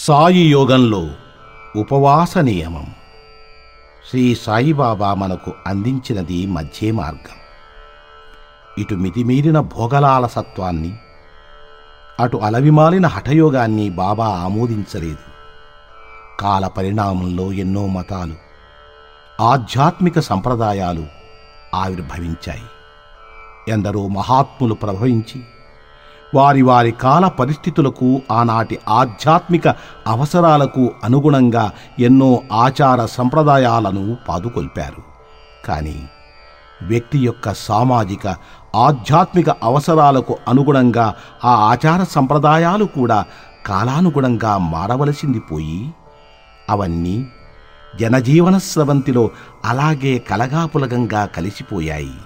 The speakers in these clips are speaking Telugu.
సాయి యోగంలో ఉపవాస నియమం శ్రీ సాయిబాబా మనకు అందించినది మధ్యే మార్గం ఇటు మితిమీరిన భోగలాలసత్వాన్ని అటు అలవిమాలిన హఠయోగాన్ని బాబా ఆమోదించలేదు కాల పరిణామంలో ఎన్నో మతాలు ఆధ్యాత్మిక సంప్రదాయాలు ఆవిర్భవించాయి ఎందరో మహాత్ములు ప్రభవించి వారి వారి కాల పరిస్థితులకు ఆనాటి ఆధ్యాత్మిక అవసరాలకు అనుగుణంగా ఎన్నో ఆచార సంప్రదాయాలను పాదుకొల్పారు కానీ వ్యక్తి యొక్క సామాజిక ఆధ్యాత్మిక అవసరాలకు అనుగుణంగా ఆ ఆచార సంప్రదాయాలు కూడా కాలానుగుణంగా మారవలసింది పోయి అవన్నీ జనజీవన స్రవంతిలో అలాగే కలగాపులగంగా కలిసిపోయాయి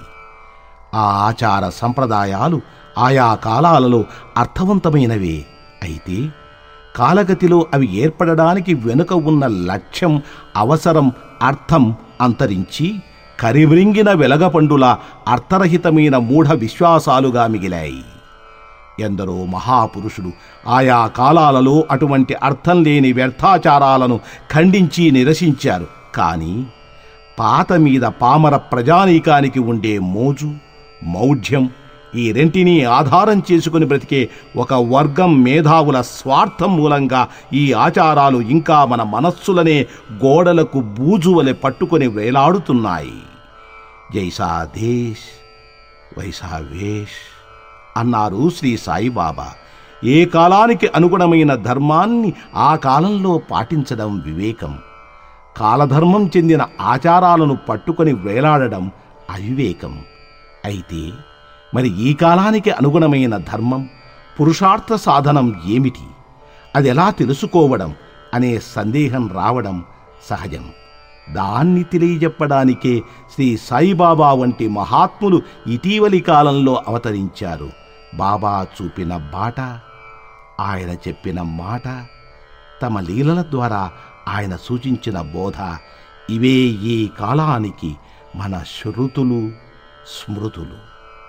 ఆ ఆచార సంప్రదాయాలు ఆయా కాలాలలో అర్థవంతమైనవే అయితే కాలగతిలో అవి ఏర్పడడానికి వెనుక ఉన్న లక్ష్యం అవసరం అర్థం అంతరించి కరివ్రింగిన వెలగపండుల అర్థరహితమైన మూఢ విశ్వాసాలుగా మిగిలాయి ఎందరో మహాపురుషులు ఆయా కాలాలలో అటువంటి అర్థం లేని వ్యర్థాచారాలను ఖండించి నిరసించారు కానీ పాత మీద పామర ప్రజానీకానికి ఉండే మోజు మౌఢ్యం ఈ రెంటిని ఆధారం చేసుకుని బ్రతికే ఒక వర్గం మేధావుల స్వార్థం మూలంగా ఈ ఆచారాలు ఇంకా మన మనస్సులనే గోడలకు బూజువలె పట్టుకొని వేలాడుతున్నాయి జైసా దేశ్ వైసా వేష్ అన్నారు శ్రీ సాయిబాబా ఏ కాలానికి అనుగుణమైన ధర్మాన్ని ఆ కాలంలో పాటించడం వివేకం కాలధర్మం చెందిన ఆచారాలను పట్టుకొని వేలాడడం అవివేకం అయితే మరి ఈ కాలానికి అనుగుణమైన ధర్మం పురుషార్థ సాధనం ఏమిటి అది ఎలా తెలుసుకోవడం అనే సందేహం రావడం సహజం దాన్ని తెలియజెప్పడానికే శ్రీ సాయిబాబా వంటి మహాత్ములు ఇటీవలి కాలంలో అవతరించారు బాబా చూపిన బాట ఆయన చెప్పిన మాట తమ లీలల ద్వారా ఆయన సూచించిన బోధ ఇవే ఈ కాలానికి మన శృతులు స్మృతులు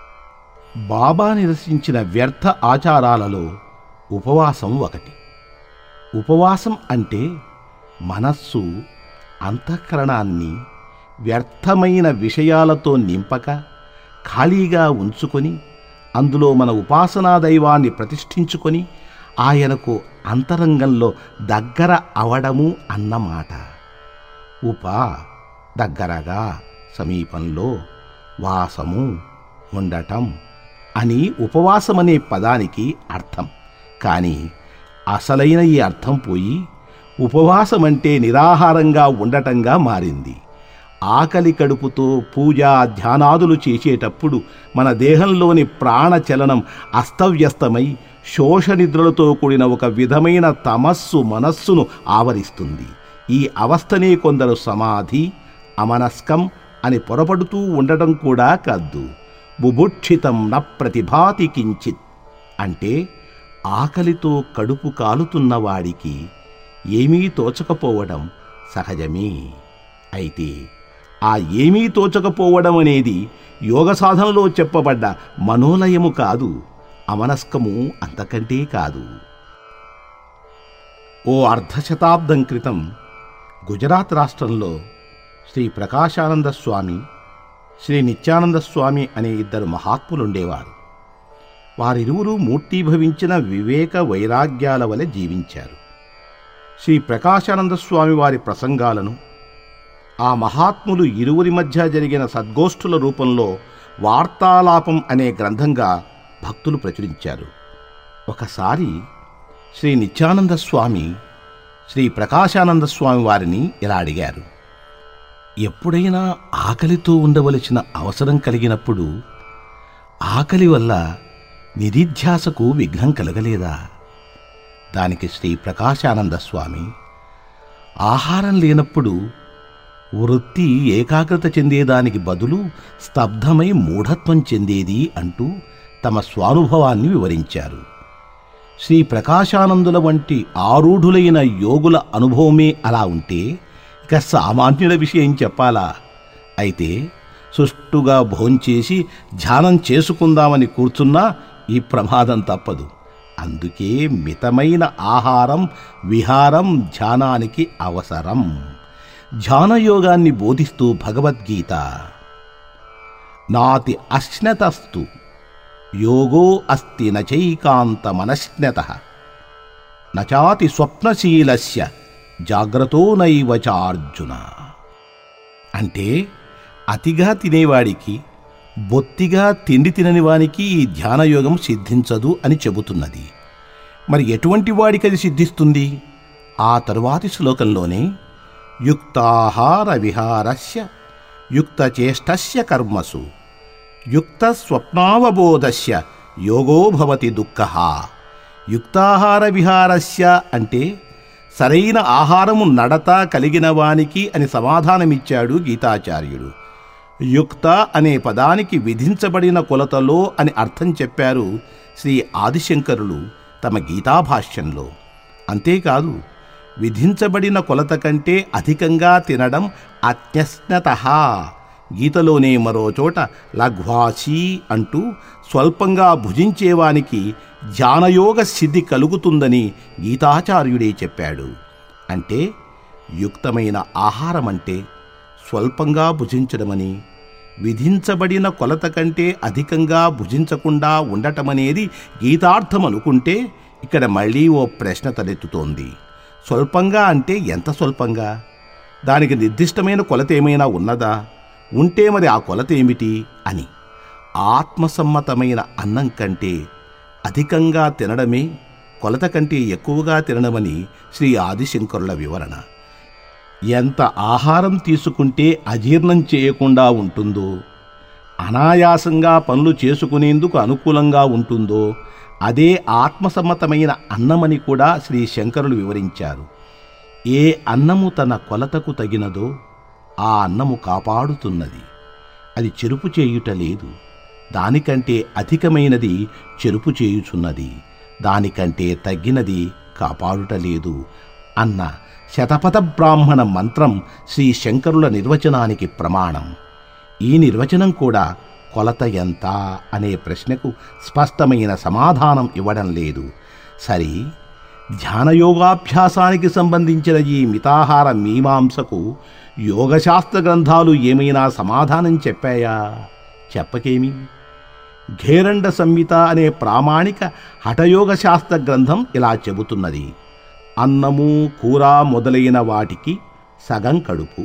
బాబా నిరసించిన వ్యర్థ ఆచారాలలో ఉపవాసం ఒకటి ఉపవాసం అంటే మనస్సు అంతఃకరణాన్ని వ్యర్థమైన విషయాలతో నింపక ఖాళీగా ఉంచుకొని అందులో మన ఉపాసనా దైవాన్ని ప్రతిష్ఠించుకొని ఆయనకు అంతరంగంలో దగ్గర అవడము అన్నమాట ఉప దగ్గరగా సమీపంలో వాసము ఉండటం అని ఉపవాసమనే పదానికి అర్థం కానీ అసలైన ఈ అర్థం పోయి ఉపవాసం అంటే నిరాహారంగా ఉండటంగా మారింది ఆకలి కడుపుతో పూజ ధ్యానాదులు చేసేటప్పుడు మన దేహంలోని ప్రాణచలనం అస్తవ్యస్తమై శోషనిద్రలతో కూడిన ఒక విధమైన తమస్సు మనస్సును ఆవరిస్తుంది ఈ అవస్థనే కొందరు సమాధి అమనస్కం అని పొరపడుతూ ఉండటం కూడా కాదు బుభుక్షితం న ప్రతిభాతి కించిత్ అంటే ఆకలితో కడుపు కాలుతున్నవాడికి ఏమీ తోచకపోవడం సహజమే అయితే ఆ ఏమీ తోచకపోవడం అనేది యోగ సాధనలో చెప్పబడ్డ మనోలయము కాదు అమనస్కము అంతకంటే కాదు ఓ అర్ధశతాబ్దం క్రితం గుజరాత్ రాష్ట్రంలో శ్రీ ప్రకాశానంద స్వామి శ్రీ నిత్యానంద స్వామి అనే ఇద్దరు మహాత్ములుండేవారు వారిరువురు మూర్తీభవించిన వివేక వైరాగ్యాల వలె జీవించారు శ్రీ ప్రకాశానంద స్వామి వారి ప్రసంగాలను ఆ మహాత్ములు ఇరువురి మధ్య జరిగిన సద్గోష్ఠుల రూపంలో వార్తాలాపం అనే గ్రంథంగా భక్తులు ప్రచురించారు ఒకసారి శ్రీ నిత్యానంద స్వామి శ్రీ ప్రకాశానంద స్వామి వారిని ఇలా అడిగారు ఎప్పుడైనా ఆకలితో ఉండవలసిన అవసరం కలిగినప్పుడు ఆకలి వల్ల నిధిధ్యాసకు విఘ్నం కలగలేదా దానికి శ్రీ ప్రకాశానంద స్వామి ఆహారం లేనప్పుడు వృత్తి ఏకాగ్రత చెందేదానికి బదులు స్తబ్దమై మూఢత్వం చెందేది అంటూ తమ స్వానుభవాన్ని వివరించారు శ్రీ ప్రకాశానందుల వంటి ఆరూఢులైన యోగుల అనుభవమే అలా ఉంటే ఇక సామాన్యుల విషయం చెప్పాలా అయితే సుష్టుగా భోంచేసి ధ్యానం చేసుకుందామని కూర్చున్నా ఈ ప్రమాదం తప్పదు అందుకే మితమైన ఆహారం విహారం ధ్యానానికి అవసరం ధ్యానయోగాన్ని బోధిస్తూ భగవద్గీత నాతి అశ్నతస్తు యోగో అస్తి నచైకాంత మనశ్నత నచాతి స్వప్నశీలస్య జాగ్రత్తో నైవ చార్జున అంటే అతిగా తినేవాడికి బొత్తిగా తిండి తినని వానికి ఈ ధ్యానయోగం సిద్ధించదు అని చెబుతున్నది మరి ఎటువంటి వాడికి అది సిద్ధిస్తుంది ఆ తరువాతి శ్లోకంలోనే యుక్తాహార విహారస్య యుక్తచేష్టస్య కర్మసు యుక్త స్వప్నావబోధస్య యోగో భవతి దుఃఖ యుక్తాహార విహారస్య అంటే సరైన ఆహారము నడత కలిగిన వానికి అని సమాధానమిచ్చాడు గీతాచార్యుడు యుక్త అనే పదానికి విధించబడిన కొలతలో అని అర్థం చెప్పారు శ్రీ ఆదిశంకరులు తమ గీతాభాష్యంలో అంతేకాదు విధించబడిన కొలత కంటే అధికంగా తినడం అత్యస్నత గీతలోనే మరో చోట లఘ్వాసి అంటూ స్వల్పంగా భుజించేవానికి ధ్యానయోగ సిద్ధి కలుగుతుందని గీతాచార్యుడే చెప్పాడు అంటే యుక్తమైన ఆహారం అంటే స్వల్పంగా భుజించడమని విధించబడిన కొలత కంటే అధికంగా భుజించకుండా ఉండటమనేది గీతార్థం అనుకుంటే ఇక్కడ మళ్ళీ ఓ ప్రశ్న తలెత్తుతోంది స్వల్పంగా అంటే ఎంత స్వల్పంగా దానికి నిర్దిష్టమైన కొలత ఏమైనా ఉన్నదా ఉంటే మరి ఆ కొలత ఏమిటి అని ఆత్మసమ్మతమైన అన్నం కంటే అధికంగా తినడమే కొలత కంటే ఎక్కువగా తినడమని శ్రీ ఆదిశంకరుల వివరణ ఎంత ఆహారం తీసుకుంటే అజీర్ణం చేయకుండా ఉంటుందో అనాయాసంగా పనులు చేసుకునేందుకు అనుకూలంగా ఉంటుందో అదే ఆత్మసమ్మతమైన అన్నమని కూడా శ్రీ శంకరులు వివరించారు ఏ అన్నము తన కొలతకు తగినదో ఆ అన్నము కాపాడుతున్నది అది చెరుపు చేయుట లేదు దానికంటే అధికమైనది చెరుపు చేయుచున్నది దానికంటే తగ్గినది కాపాడుట లేదు అన్న శతపథ బ్రాహ్మణ మంత్రం శ్రీ శంకరుల నిర్వచనానికి ప్రమాణం ఈ నిర్వచనం కూడా కొలత ఎంత అనే ప్రశ్నకు స్పష్టమైన సమాధానం ఇవ్వడం లేదు సరి ధ్యానయోగాభ్యాసానికి సంబంధించిన ఈ మితాహార మీమాంసకు యోగశాస్త్ర గ్రంథాలు ఏమైనా సమాధానం చెప్పాయా చెప్పకేమి ఘేరండ సంహిత అనే ప్రామాణిక హఠయోగ శాస్త్ర గ్రంథం ఇలా చెబుతున్నది అన్నము కూర మొదలైన వాటికి సగం కడుపు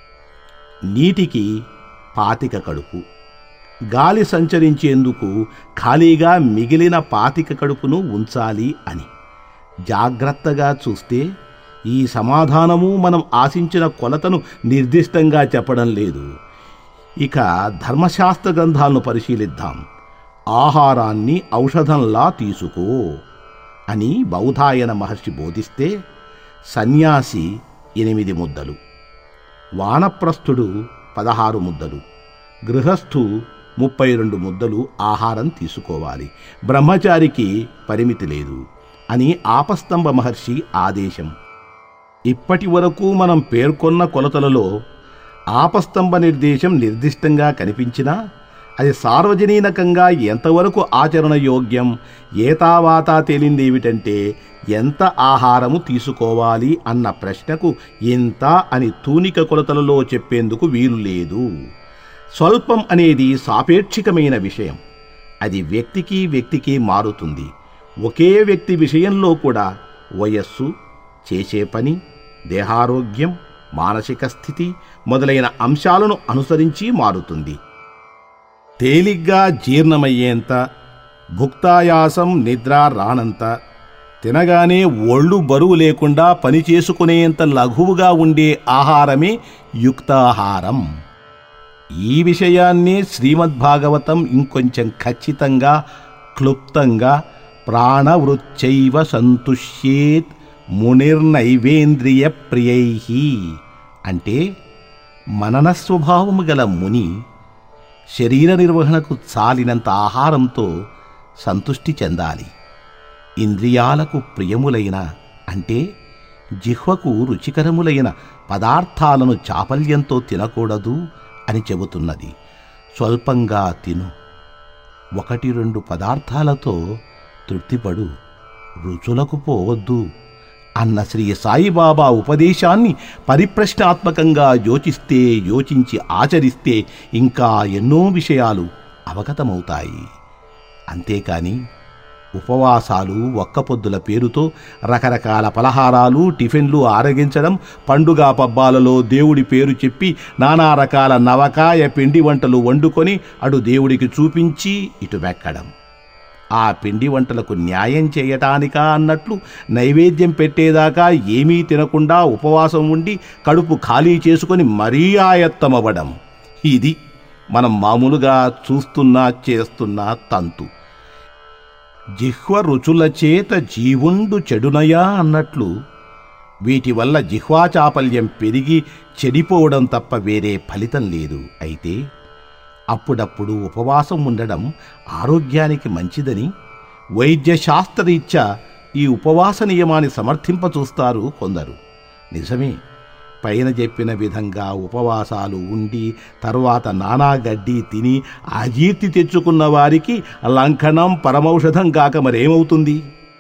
నీటికి పాతిక కడుపు గాలి సంచరించేందుకు ఖాళీగా మిగిలిన పాతిక కడుపును ఉంచాలి అని జాగ్రత్తగా చూస్తే ఈ సమాధానము మనం ఆశించిన కొలతను నిర్దిష్టంగా చెప్పడం లేదు ఇక ధర్మశాస్త్ర గ్రంథాలను పరిశీలిద్దాం ఆహారాన్ని ఔషధంలా తీసుకో అని బౌధాయన మహర్షి బోధిస్తే సన్యాసి ఎనిమిది ముద్దలు వానప్రస్థుడు పదహారు ముద్దలు గృహస్థు ముప్పై రెండు ముద్దలు ఆహారం తీసుకోవాలి బ్రహ్మచారికి పరిమితి లేదు అని ఆపస్తంభ మహర్షి ఆదేశం ఇప్పటి వరకు మనం పేర్కొన్న కొలతలలో ఆపస్తంభ నిర్దేశం నిర్దిష్టంగా కనిపించినా అది సార్వజనీనకంగా ఎంతవరకు ఆచరణ యోగ్యం ఏతావాతా తేలిందేమిటంటే ఎంత ఆహారము తీసుకోవాలి అన్న ప్రశ్నకు ఇంత అని తూనిక కొలతలలో చెప్పేందుకు వీలు లేదు స్వల్పం అనేది సాపేక్షికమైన విషయం అది వ్యక్తికి వ్యక్తికి మారుతుంది ఒకే వ్యక్తి విషయంలో కూడా వయస్సు చేసే పని దేహారోగ్యం మానసిక స్థితి మొదలైన అంశాలను అనుసరించి మారుతుంది తేలిగ్గా జీర్ణమయ్యేంత భుక్తాయాసం నిద్ర రానంత తినగానే ఒళ్ళు బరువు లేకుండా పని చేసుకునేంత లఘువుగా ఉండే ఆహారమే యుక్తాహారం ఈ విషయాన్నే శ్రీమద్భాగవతం ఇంకొంచెం ఖచ్చితంగా క్లుప్తంగా ప్రాణవృచ్చైవ సంతుష్యేత్ మునిర్నైవేంద్రియ ప్రియై అంటే మనన స్వభావము గల ముని శరీర నిర్వహణకు చాలినంత ఆహారంతో సంతుష్టి చెందాలి ఇంద్రియాలకు ప్రియములైన అంటే జిహ్వకు రుచికరములైన పదార్థాలను చాపల్యంతో తినకూడదు అని చెబుతున్నది స్వల్పంగా తిను ఒకటి రెండు పదార్థాలతో తృప్తిపడు రుచులకు పోవద్దు అన్న శ్రీ సాయిబాబా ఉపదేశాన్ని పరిప్రశ్నాత్మకంగా యోచిస్తే యోచించి ఆచరిస్తే ఇంకా ఎన్నో విషయాలు అవగతమవుతాయి అంతేకాని ఉపవాసాలు ఒక్కపొద్దుల పేరుతో రకరకాల పలహారాలు టిఫిన్లు ఆరగించడం పండుగ పబ్బాలలో దేవుడి పేరు చెప్పి నానా రకాల నవకాయ పిండి వంటలు వండుకొని అటు దేవుడికి చూపించి ఇటు వెక్కడం ఆ పిండి వంటలకు న్యాయం చేయటానికా అన్నట్లు నైవేద్యం పెట్టేదాకా ఏమీ తినకుండా ఉపవాసం ఉండి కడుపు ఖాళీ చేసుకొని మరీ ఆయత్తమవ్వడం ఇది మనం మామూలుగా చూస్తున్నా చేస్తున్న తంతు జిహ్వ రుచుల చేత జీవుండు చెడునయా అన్నట్లు వీటి వల్ల జిహ్వాచాపల్యం పెరిగి చెడిపోవడం తప్ప వేరే ఫలితం లేదు అయితే అప్పుడప్పుడు ఉపవాసం ఉండడం ఆరోగ్యానికి మంచిదని వైద్య శాస్త్రరీత్యా ఈ ఉపవాస నియమాన్ని సమర్థింపచూస్తారు కొందరు నిజమే పైన చెప్పిన విధంగా ఉపవాసాలు ఉండి తరువాత నానా గడ్డి తిని అజీర్తి తెచ్చుకున్న వారికి లంకణం పరమౌషధం కాక మరేమవుతుంది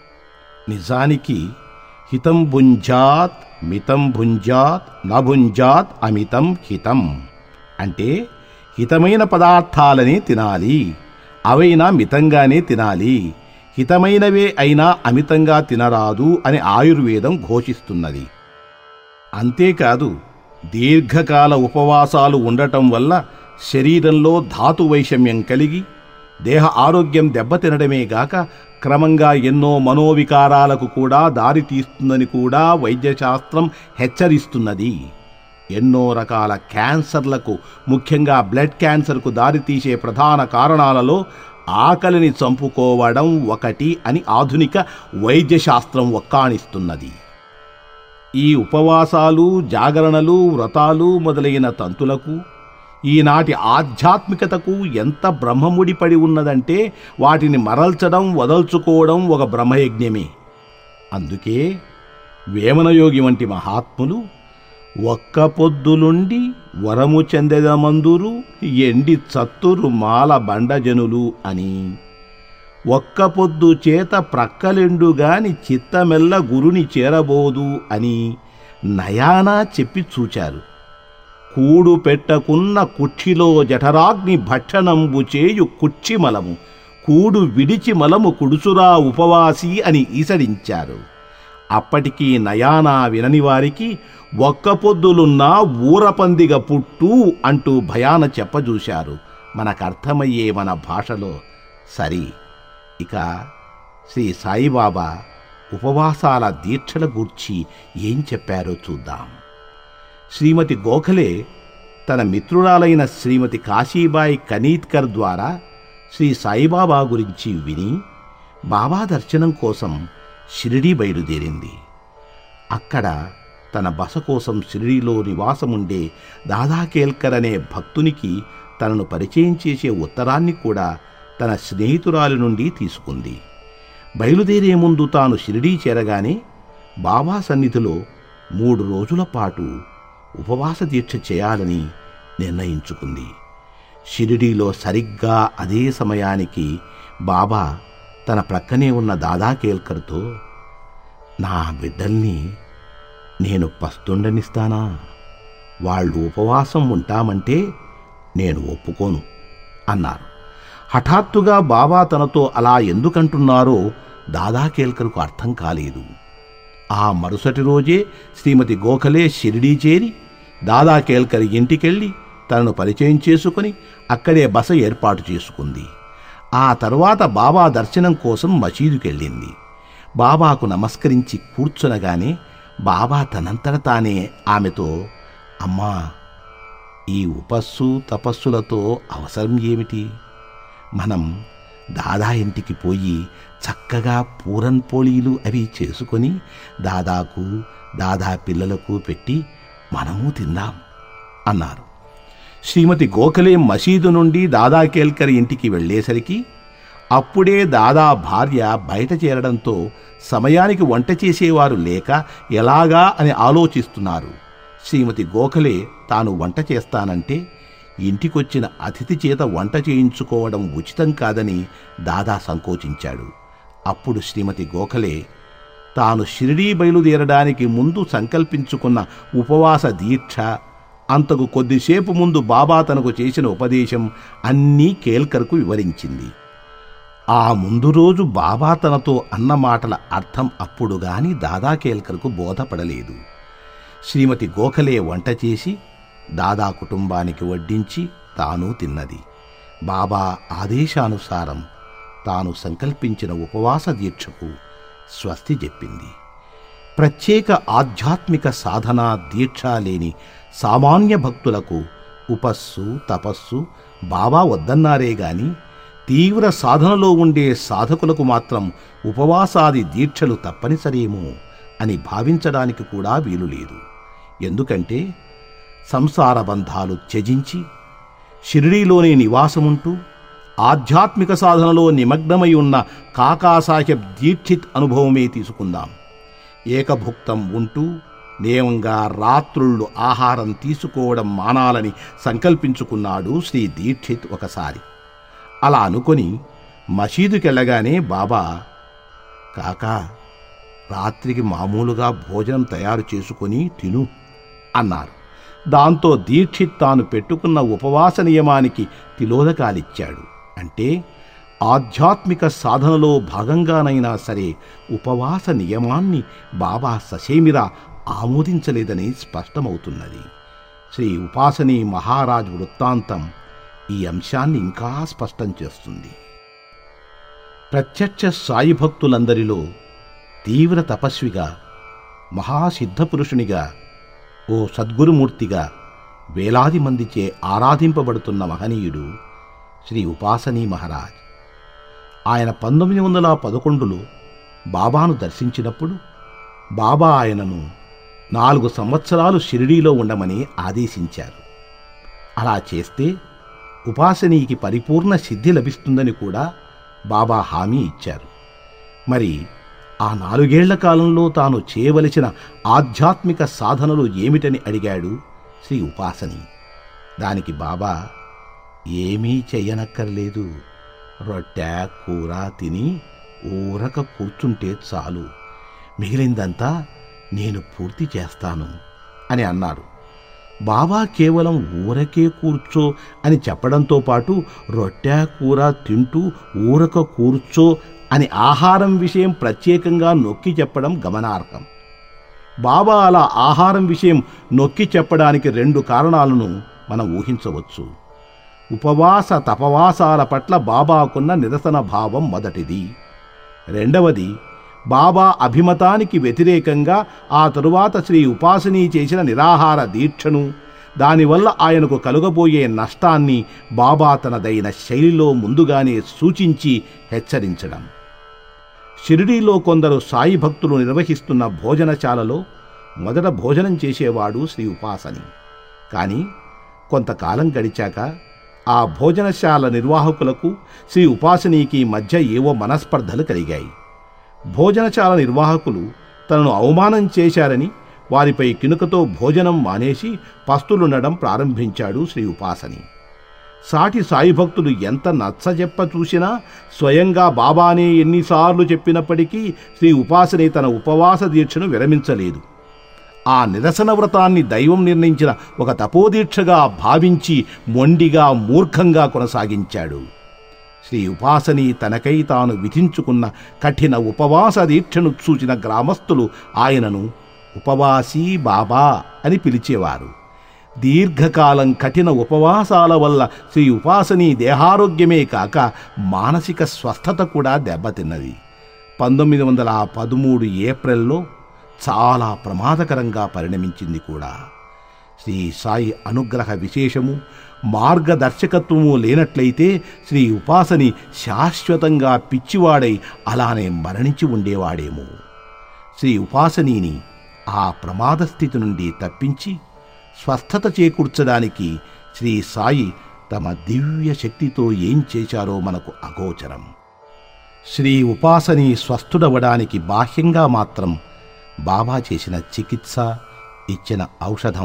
నిజానికి హితం భుంజాత్ మితం భుంజాత్ నభుంజాత్ అమితం హితం అంటే హితమైన పదార్థాలనే తినాలి అవైనా మితంగానే తినాలి హితమైనవే అయినా అమితంగా తినరాదు అని ఆయుర్వేదం ఘోషిస్తున్నది అంతేకాదు దీర్ఘకాల ఉపవాసాలు ఉండటం వల్ల శరీరంలో ధాతు వైషమ్యం కలిగి దేహ ఆరోగ్యం దెబ్బతినడమే గాక క్రమంగా ఎన్నో మనోవికారాలకు కూడా దారితీస్తుందని కూడా వైద్యశాస్త్రం హెచ్చరిస్తున్నది ఎన్నో రకాల క్యాన్సర్లకు ముఖ్యంగా బ్లడ్ క్యాన్సర్కు దారితీసే ప్రధాన కారణాలలో ఆకలిని చంపుకోవడం ఒకటి అని ఆధునిక వైద్యశాస్త్రం ఒక్కాణిస్తున్నది ఈ ఉపవాసాలు జాగరణలు వ్రతాలు మొదలైన తంతులకు ఈనాటి ఆధ్యాత్మికతకు ఎంత బ్రహ్మముడిపడి ఉన్నదంటే వాటిని మరల్చడం వదల్చుకోవడం ఒక బ్రహ్మయజ్ఞమే అందుకే వేమనయోగి వంటి మహాత్ములు ఒక్క పొద్దులుండి వరము చెందెదమందురు ఎండి చత్తురు మాల బండజనులు అని ఒక్క పొద్దు చేత ప్రక్కలెండుగాని చిత్తమెల్ల గురుని చేరబోదు అని నయానా చెప్పి చూచారు కూడు పెట్టకున్న కుక్షిలో జఠరాగ్ని భక్షణంబు చేయు కుక్షిమలము కూడు విడిచి మలము కుడుచురా ఉపవాసి అని ఈసడించారు అప్పటికీ నయానా వినని వారికి ఒక్క పొద్దులున్నా ఊరపందిగ పుట్టు అంటూ భయాన చెప్పజూశారు మనకర్థమయ్యే మన భాషలో సరి ఇక శ్రీ సాయిబాబా ఉపవాసాల దీక్షల గూర్చి ఏం చెప్పారో చూద్దాం శ్రీమతి గోఖలే తన మిత్రురాలైన శ్రీమతి కాశీబాయి కనీత్కర్ ద్వారా శ్రీ సాయిబాబా గురించి విని బాబా దర్శనం కోసం షిరిడీ బయలుదేరింది అక్కడ తన బస కోసం షిరిడీలో నివాసముండే దాదాకేల్కర్ అనే భక్తునికి తనను పరిచయం చేసే ఉత్తరాన్ని కూడా తన స్నేహితురాలి నుండి తీసుకుంది బయలుదేరే ముందు తాను షిరిడీ చేరగానే బాబా సన్నిధిలో మూడు రోజుల పాటు ఉపవాస దీక్ష చేయాలని నిర్ణయించుకుంది షిరిడీలో సరిగ్గా అదే సమయానికి బాబా తన ప్రక్కనే ఉన్న దాదా కేల్కర్తో నా బిడ్డల్ని నేను పస్తుండనిస్తానా వాళ్ళు ఉపవాసం ఉంటామంటే నేను ఒప్పుకోను అన్నారు హఠాత్తుగా బాబా తనతో అలా ఎందుకంటున్నారో దాదా కేల్కర్కు అర్థం కాలేదు ఆ మరుసటి రోజే శ్రీమతి గోఖలే షిరిడీ చేరి దాదా కేల్కర్ ఇంటికెళ్ళి తనను పరిచయం చేసుకుని అక్కడే బస ఏర్పాటు చేసుకుంది ఆ తరువాత బాబా దర్శనం కోసం మసీదుకెళ్ళింది బాబాకు నమస్కరించి కూర్చునగానే బాబా తనంతట తానే ఆమెతో అమ్మా ఈ ఉపస్సు తపస్సులతో అవసరం ఏమిటి మనం దాదా ఇంటికి పోయి చక్కగా పూరన్ పోళీలు అవి చేసుకొని దాదాకు దాదా పిల్లలకు పెట్టి మనము తిందాం అన్నారు శ్రీమతి గోఖలే మసీదు నుండి దాదా కేల్కర్ ఇంటికి వెళ్ళేసరికి అప్పుడే దాదా భార్య బయట చేరడంతో సమయానికి వంట చేసేవారు లేక ఎలాగా అని ఆలోచిస్తున్నారు శ్రీమతి గోఖలే తాను వంట చేస్తానంటే ఇంటికొచ్చిన అతిథి చేత వంట చేయించుకోవడం ఉచితం కాదని దాదా సంకోచించాడు అప్పుడు శ్రీమతి గోఖలే తాను షిరిడీ బయలుదేరడానికి ముందు సంకల్పించుకున్న ఉపవాస దీక్ష అంతకు కొద్దిసేపు ముందు బాబా తనకు చేసిన ఉపదేశం అన్నీ కేల్కర్కు వివరించింది ఆ ముందు రోజు బాబా తనతో అన్న మాటల అర్థం అప్పుడు గాని దాదా కేల్కర్కు బోధపడలేదు శ్రీమతి గోఖలే వంట చేసి దాదా కుటుంబానికి వడ్డించి తాను తిన్నది బాబా ఆదేశానుసారం తాను సంకల్పించిన ఉపవాస దీక్షకు స్వస్తి చెప్పింది ప్రత్యేక ఆధ్యాత్మిక సాధన దీక్ష లేని సామాన్య భక్తులకు ఉపస్సు తపస్సు బాబా వద్దన్నారే గాని తీవ్ర సాధనలో ఉండే సాధకులకు మాత్రం ఉపవాసాది దీక్షలు తప్పనిసరేమో అని భావించడానికి కూడా వీలు లేదు ఎందుకంటే సంసార బంధాలు త్యజించి షిరిడీలోనే నివాసముంటూ ఆధ్యాత్మిక సాధనలో నిమగ్నమై ఉన్న కాకాసాహెబ్ దీక్షిత్ అనుభవమే తీసుకుందాం ఏకభుక్తం ఉంటూ నేమంగా రాత్రుళ్ళు ఆహారం తీసుకోవడం మానాలని సంకల్పించుకున్నాడు శ్రీ దీక్షిత్ ఒకసారి అలా అనుకొని మసీదుకెళ్ళగానే బాబా కాకా రాత్రికి మామూలుగా భోజనం తయారు చేసుకొని తిను అన్నారు దాంతో దీక్షిత్ తాను పెట్టుకున్న ఉపవాస నియమానికి తిలోదకాలిచ్చాడు అంటే ఆధ్యాత్మిక సాధనలో భాగంగానైనా సరే ఉపవాస నియమాన్ని బాబా ససేమిరా ఆమోదించలేదని స్పష్టమవుతున్నది శ్రీ ఉపాసనీ మహారాజ్ వృత్తాంతం ఈ అంశాన్ని ఇంకా స్పష్టం చేస్తుంది ప్రత్యక్ష సాయి భక్తులందరిలో తీవ్ర తపస్విగా మహాసిద్ధపురుషునిగా ఓ సద్గురుమూర్తిగా వేలాది మందిచే ఆరాధింపబడుతున్న మహనీయుడు శ్రీ ఉపాసనీ మహారాజ్ ఆయన పంతొమ్మిది వందల పదకొండులో బాబాను దర్శించినప్పుడు బాబా ఆయనను నాలుగు సంవత్సరాలు షిరిడీలో ఉండమని ఆదేశించారు అలా చేస్తే ఉపాసనీకి పరిపూర్ణ సిద్ధి లభిస్తుందని కూడా బాబా హామీ ఇచ్చారు మరి ఆ నాలుగేళ్ల కాలంలో తాను చేయవలసిన ఆధ్యాత్మిక సాధనలు ఏమిటని అడిగాడు శ్రీ ఉపాసని దానికి బాబా ఏమీ చెయ్యనక్కర్లేదు రొట్టె కూర తిని ఊరక కూర్చుంటే చాలు మిగిలిందంతా నేను పూర్తి చేస్తాను అని అన్నారు బాబా కేవలం ఊరకే కూర్చో అని చెప్పడంతో పాటు రొట్టె కూర తింటూ ఊరక కూర్చో అని ఆహారం విషయం ప్రత్యేకంగా నొక్కి చెప్పడం గమనార్హం బాబా అలా ఆహారం విషయం నొక్కి చెప్పడానికి రెండు కారణాలను మనం ఊహించవచ్చు ఉపవాస తపవాసాల పట్ల బాబాకున్న నిరసన భావం మొదటిది రెండవది బాబా అభిమతానికి వ్యతిరేకంగా ఆ తరువాత శ్రీ ఉపాసనీ చేసిన నిరాహార దీక్షను దానివల్ల ఆయనకు కలుగబోయే నష్టాన్ని బాబా తనదైన శైలిలో ముందుగానే సూచించి హెచ్చరించడం షిరిడీలో కొందరు సాయి భక్తులు నిర్వహిస్తున్న భోజనశాలలో మొదట భోజనం చేసేవాడు శ్రీ ఉపాసని కానీ కొంతకాలం గడిచాక ఆ భోజనశాల నిర్వాహకులకు శ్రీ ఉపాసనీకి మధ్య ఏవో మనస్పర్ధలు కలిగాయి భోజనశాల నిర్వాహకులు తనను అవమానం చేశారని వారిపై కినుకతో భోజనం మానేసి పస్తులుండడం ప్రారంభించాడు శ్రీ ఉపాసని సాటి సాయి భక్తులు ఎంత నచ్చజెప్ప చూసినా స్వయంగా బాబానే ఎన్నిసార్లు చెప్పినప్పటికీ శ్రీ ఉపాసని తన ఉపవాస దీక్షను విరమించలేదు ఆ నిరసన వ్రతాన్ని దైవం నిర్ణయించిన ఒక తపోదీక్షగా భావించి మొండిగా మూర్ఖంగా కొనసాగించాడు శ్రీ ఉపాసని తనకై తాను విధించుకున్న కఠిన ఉపవాస దీక్షను చూచిన గ్రామస్తులు ఆయనను ఉపవాసీ బాబా అని పిలిచేవారు దీర్ఘకాలం కఠిన ఉపవాసాల వల్ల శ్రీ ఉపాసని దేహారోగ్యమే కాక మానసిక స్వస్థత కూడా దెబ్బతిన్నది పంతొమ్మిది వందల పదమూడు ఏప్రిల్లో చాలా ప్రమాదకరంగా పరిణమించింది కూడా శ్రీ సాయి అనుగ్రహ విశేషము మార్గదర్శకత్వము లేనట్లయితే శ్రీ ఉపాసని శాశ్వతంగా పిచ్చివాడై అలానే మరణించి ఉండేవాడేమో శ్రీ ఉపాసనీని ఆ ప్రమాద స్థితి నుండి తప్పించి స్వస్థత చేకూర్చడానికి శ్రీ సాయి తమ దివ్య శక్తితో ఏం చేశారో మనకు అగోచరం శ్రీ ఉపాసని స్వస్థుడవడానికి బాహ్యంగా మాత్రం బాబా చేసిన చికిత్స ఇచ్చిన ఔషధం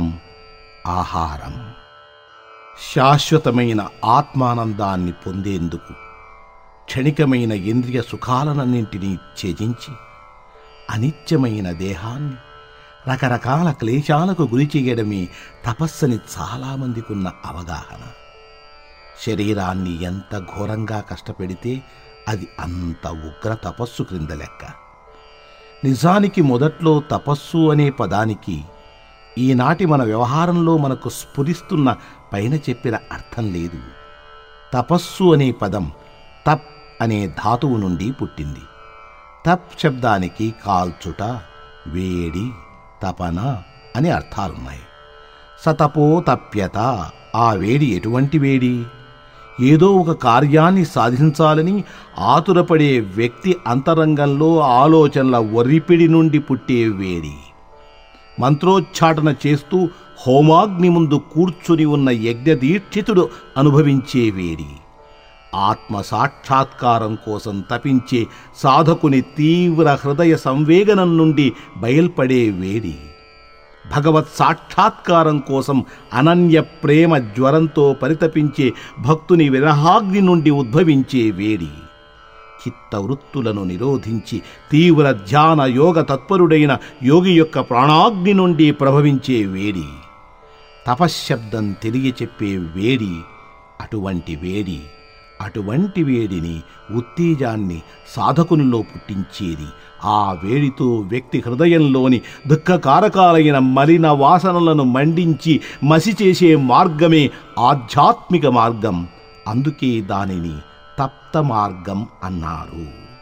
ఆహారం శాశ్వతమైన ఆత్మానందాన్ని పొందేందుకు క్షణికమైన ఇంద్రియ సుఖాలనన్నింటినీ త్యజించి అనిత్యమైన దేహాన్ని రకరకాల క్లేశాలకు గురి చేయడమే తపస్సని చాలామందికున్న అవగాహన శరీరాన్ని ఎంత ఘోరంగా కష్టపెడితే అది అంత ఉగ్ర తపస్సు క్రింద లెక్క నిజానికి మొదట్లో తపస్సు అనే పదానికి ఈనాటి మన వ్యవహారంలో మనకు స్ఫురిస్తున్న పైన చెప్పిన అర్థం లేదు తపస్సు అనే పదం తప్ అనే ధాతువు నుండి పుట్టింది తప్ శబ్దానికి కాల్చుట వేడి తపన అని అర్థాలున్నాయి సతపో తప్యత ఆ వేడి ఎటువంటి వేడి ఏదో ఒక కార్యాన్ని సాధించాలని ఆతురపడే వ్యక్తి అంతరంగంలో ఆలోచనల ఒరిపిడి నుండి పుట్టే వేడి మంత్రోచ్చాటన చేస్తూ హోమాగ్ని ముందు కూర్చుని ఉన్న యజ్ఞదీక్షితుడు అనుభవించే వేడి ఆత్మ సాక్షాత్కారం కోసం తపించే సాధకుని తీవ్ర హృదయ సంవేగనం నుండి బయల్పడే వేడి భగవత్ సాక్షాత్కారం కోసం అనన్య ప్రేమ జ్వరంతో పరితపించే భక్తుని విరహాగ్ని నుండి ఉద్భవించే వేడి చిత్తవృత్తులను నిరోధించి తీవ్ర ధ్యాన యోగ తత్పరుడైన యోగి యొక్క ప్రాణాగ్ని నుండి ప్రభవించే వేడి తపశ్శబ్దం తెలియచెప్పే వేడి అటువంటి వేడి అటువంటి వేడిని ఉత్తేజాన్ని సాధకునిలో పుట్టించేది ఆ వేడితో వ్యక్తి హృదయంలోని దుఃఖకారకాలైన మలిన వాసనలను మండించి మసి చేసే మార్గమే ఆధ్యాత్మిక మార్గం అందుకే దానిని తప్త మార్గం అన్నారు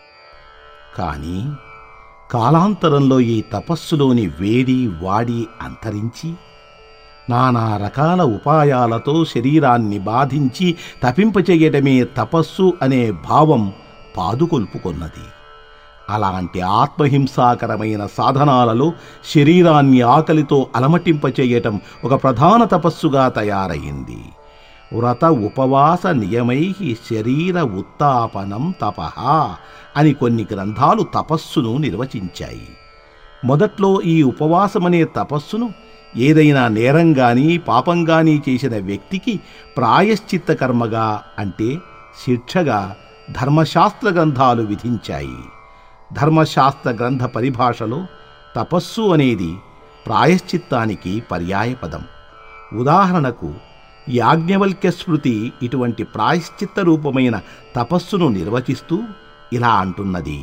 కానీ కాలాంతరంలో ఈ తపస్సులోని వేడి వాడి అంతరించి నానా రకాల ఉపాయాలతో శరీరాన్ని బాధించి తపింపచేయటమే తపస్సు అనే భావం పాదుకొల్పుకొన్నది అలాంటి ఆత్మహింసాకరమైన సాధనాలలో శరీరాన్ని ఆకలితో అలమటింపచేయటం ఒక ప్రధాన తపస్సుగా తయారయింది వ్రత ఉపవాస నియమై శరీర ఉత్తాపనం తపః అని కొన్ని గ్రంథాలు తపస్సును నిర్వచించాయి మొదట్లో ఈ ఉపవాసమనే తపస్సును ఏదైనా నేరం గాని పాపం గాని చేసిన వ్యక్తికి ప్రాయశ్చిత్త కర్మగా అంటే శిక్షగా ధర్మశాస్త్ర గ్రంథాలు విధించాయి ధర్మశాస్త్ర గ్రంథ పరిభాషలో తపస్సు అనేది ప్రాయశ్చిత్తానికి పర్యాయపదం ఉదాహరణకు యాజ్ఞవల్క్య స్మృతి ఇటువంటి ప్రాయశ్చిత్త రూపమైన తపస్సును నిర్వచిస్తూ ఇలా అంటున్నది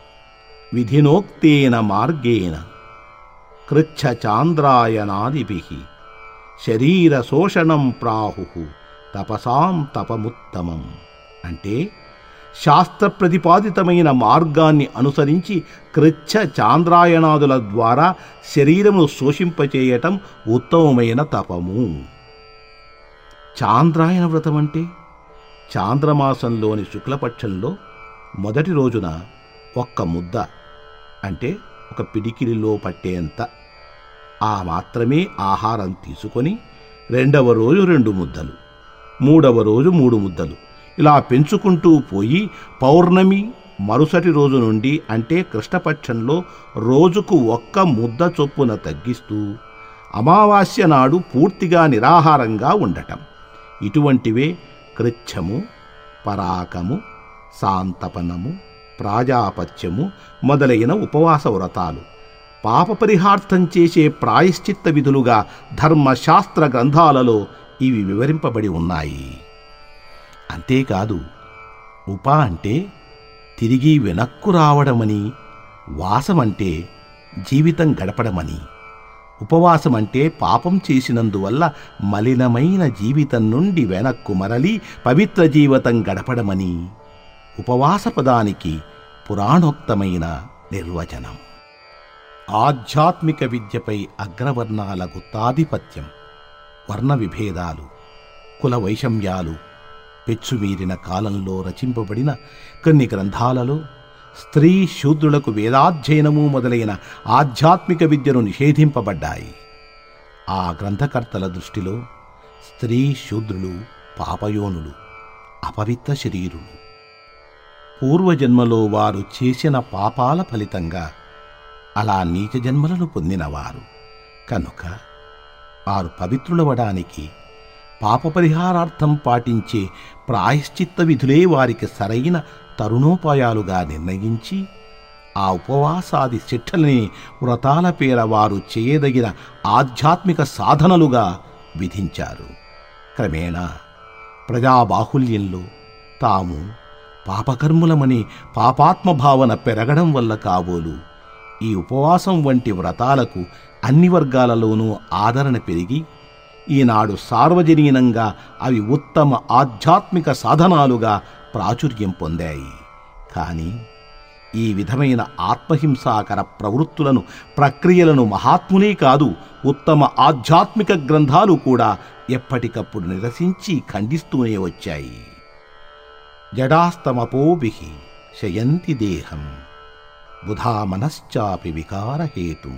విధినోక్తేన మార్గేణ కృచ్ఛచాంద్రాయనాదిభి శరీర శోషణం ప్రాహు తపసాం తపముత్తమం అంటే శాస్త్ర ప్రతిపాదితమైన మార్గాన్ని అనుసరించి కృచ్ఛ చాంద్రాయణాదుల ద్వారా శరీరమును శోషింపచేయటం ఉత్తమమైన తపము చాంద్రాయణ వ్రతం అంటే చాంద్రమాసంలోని శుక్లపక్షంలో మొదటి రోజున ఒక్క ముద్ద అంటే ఒక పిడికిలిలో పట్టేంత ఆ మాత్రమే ఆహారం తీసుకొని రెండవ రోజు రెండు ముద్దలు మూడవ రోజు మూడు ముద్దలు ఇలా పెంచుకుంటూ పోయి పౌర్ణమి మరుసటి రోజు నుండి అంటే కృష్ణపక్షంలో రోజుకు ఒక్క ముద్ద చొప్పున తగ్గిస్తూ అమావాస్య నాడు పూర్తిగా నిరాహారంగా ఉండటం ఇటువంటివే కృచ్ఛము పరాకము శాంతపనము ప్రాజాపత్యము మొదలైన ఉపవాస వ్రతాలు పాప పరిహార్థం చేసే ప్రాయశ్చిత్త విధులుగా ధర్మశాస్త్ర గ్రంథాలలో ఇవి వివరింపబడి ఉన్నాయి అంతేకాదు ఉప అంటే తిరిగి వెనక్కు రావడమని వాసమంటే జీవితం గడపడమని ఉపవాసం అంటే పాపం చేసినందువల్ల మలినమైన జీవితం నుండి వెనక్కు మరలి పవిత్ర జీవితం గడపడమని ఉపవాస పదానికి పురాణోక్తమైన నిర్వచనం ఆధ్యాత్మిక విద్యపై అగ్రవర్ణాల గుత్తాధిపత్యం వర్ణ విభేదాలు కుల వైషమ్యాలు పెచ్చుమీరిన కాలంలో రచింపబడిన కొన్ని గ్రంథాలలో స్త్రీ శూద్రులకు వేదాధ్యయనము మొదలైన ఆధ్యాత్మిక విద్యను నిషేధింపబడ్డాయి ఆ గ్రంథకర్తల దృష్టిలో స్త్రీ శూద్రులు పాపయోనులు అపవిత్ర శరీరులు పూర్వజన్మలో వారు చేసిన పాపాల ఫలితంగా అలా నీచ జన్మలను పొందినవారు కనుక వారు పవిత్రులవడానికి పాప పరిహారార్థం పాటించే ప్రాయశ్చిత్త విధులే వారికి సరైన తరుణోపాయాలుగా నిర్ణయించి ఆ ఉపవాసాది శిక్షల్ని వ్రతాల పేర వారు చేయదగిన ఆధ్యాత్మిక సాధనలుగా విధించారు క్రమేణా ప్రజాబాహుల్యంలో తాము పాపకర్ములమని పాపాత్మభావన పెరగడం వల్ల కాబోలు ఈ ఉపవాసం వంటి వ్రతాలకు అన్ని వర్గాలలోనూ ఆదరణ పెరిగి ఈనాడు సార్వజనీనంగా అవి ఉత్తమ ఆధ్యాత్మిక సాధనాలుగా ప్రాచుర్యం పొందాయి కానీ ఈ విధమైన ఆత్మహింసాకర ప్రవృత్తులను ప్రక్రియలను మహాత్ములే కాదు ఉత్తమ ఆధ్యాత్మిక గ్రంథాలు కూడా ఎప్పటికప్పుడు నిరసించి ఖండిస్తూనే వచ్చాయి జడాస్తమపోభి శయంతి దేహం బుధా మనశ్చాపి వికారహేతు